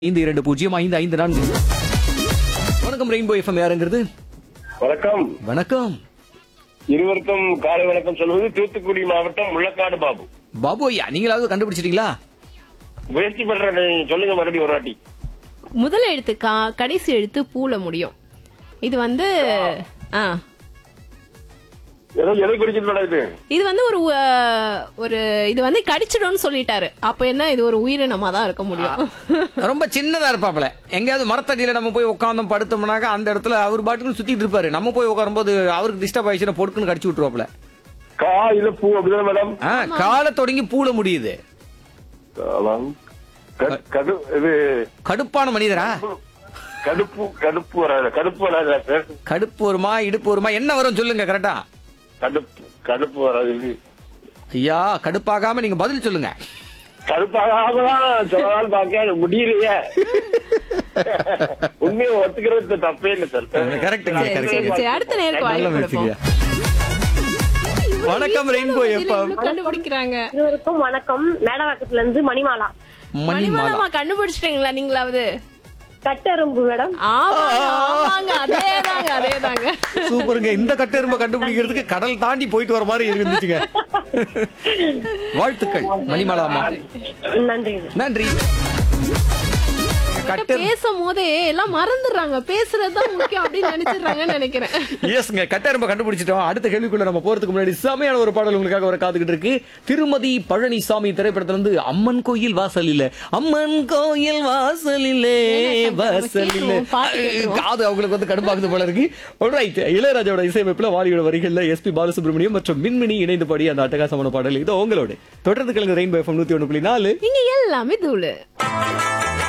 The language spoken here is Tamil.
ஐந்து இரண்டு பூஜ்ஜியம் ஐந்து ஐந்து நான்கு வணக்கம் ரெயின்போ எஃப்எம் யாருங்கிறது வணக்கம் வணக்கம் இருவருக்கும் காலை வணக்கம் சொல்வது தூத்துக்குடி மாவட்டம் முள்ளக்காடு பாபு பாபு ஐயா நீங்களாவது கண்டுபிடிச்சிட்டீங்களா முயற்சி பண்றேன் நீங்க சொல்லுங்க மறுபடியும் ஒரு வாட்டி முதல் எழுத்து கா கடைசி எழுத்து பூல முடியும் இது வந்து ஆ ஏதோ எதை குறிச்சிட்டு நடக்குது இது வந்து ஒரு அஹ், ஒரு இது வந்து கடிச்சிடும்னு சொல்லிட்டாரு அப்ப என்ன இது ஒரு உயிரினமா தான் இருக்க முடியும் ரொம்ப சின்னதா இருப்பாப்ல எங்கேயாவது மரத்தடியில நம்ம போய் உட்காந்தோம் படுத்தோம்னாக்கா அந்த இடத்துல அவர் பாட்டுக்கு சுத்திட்டு இருப்பாரு நம்ம போய் உட்காரும்போது அவருக்கு டிஸ்டர்ப் ஆயிடுச்சுன்னா பொடுக்குன்னு கடிச்சு விட்டுருவாப்ல கா இல்ல பூ அப்படிதான் மேடம் ஆ, காலை தொடங்கி பூல முடியுது காலம். க- கடு இது கடுப்பான மனிதரா கடுப்பு கடுப்பு வராது கடுப்பு வராது சார் கடுப்பு வருமா இடுப்பு வருமா என்ன வரும் சொல்லுங்க கரெக்டா கடுப்பு கடுப்பு வராது இது ஐயா கடுப்பாகாம நீங்க பதில் சொல்லுங்க கடுப்பாகாமதான் சொல்லலாம் பார்க்க முடியலையே உண்மையை ஒத்துக்கிறது தப்பே இல்லை சார் கரெக்டுங்க சரி, சரி, கரெக்ட் சரி. அடுத்த நேருக்கு நல்ல வாய்ப்பு முயற்சிங்க கொடுப்போம். வணக்கம் ரெயின்போ இதுல எப்ப இவ்வளவு கண்டுபிடிக்கிறாங்க இருவருக்கும் வணக்கம் மேடவாக்கத்துல இருந்து மணிமாலா மணிமாலா மணிமாலமா கண்டுபிடிச்சிட்டீங்களா நீங்களாவது கட்டெரும்பு மேடம் ஆமாங்க ஆமாங்க அதேதாங்க அதேதாங்க சூப்பருங்க இந்த கட்டெரும்ப கண்டுபிடிக்கிறதுக்கு கடல் தாண்டி போயிட்டு வர மாதிரி இருந்துச்சுங்க வாழ்த்துக்கள் மணிமாலா அம்மா நன்றி நன்றி கட்டெரு பேசும் போதே எல்லாம் மறந்துடுறாங்க பேசுறதுதான் முக்கியம் அப்படின்னு நினைச்சிடுறாங்கன்னு நினைக்கிறேன் எஸ்ங்க கட்டெரும்ப கண்டுபிடிச்சிட்டோம் அடுத்த கேள்விக்குள்ள நம்ம போறதுக்கு முன்னாடி செமையான ஒரு பாடல் உங்களுக்காக வர காத்துக்கிட்டு இருக்கு திருமதி பழனிசாமி திரைப்படத்துல இருந்து அம்மன் கோயில் வாசல் இல்ல அம்மன் கோயில் வாசல் இல்லே வாசல் இல்ல கேட்டுருவோம், பாட்டு கேட்டுருவோம். காது அவங்களுக்கு வந்து கடுப்பாகுது போல இருக்கு ரைட் இளையராஜாவோட இசையமைப்புல வாலியோட வரிகள்ல எஸ்பி பாலசுப்ரமணியம் மற்றும் மின்மினி இணைந்து பாடி அந்த அட்டகாசமான பாடல் இது உங்களோட தொடர்ந்து கலந்து ரெயின்போ எஃப்எம் நூத்தி ஒண்ணு புள்ளி நாலு நீங்க எல்லாமே தூளு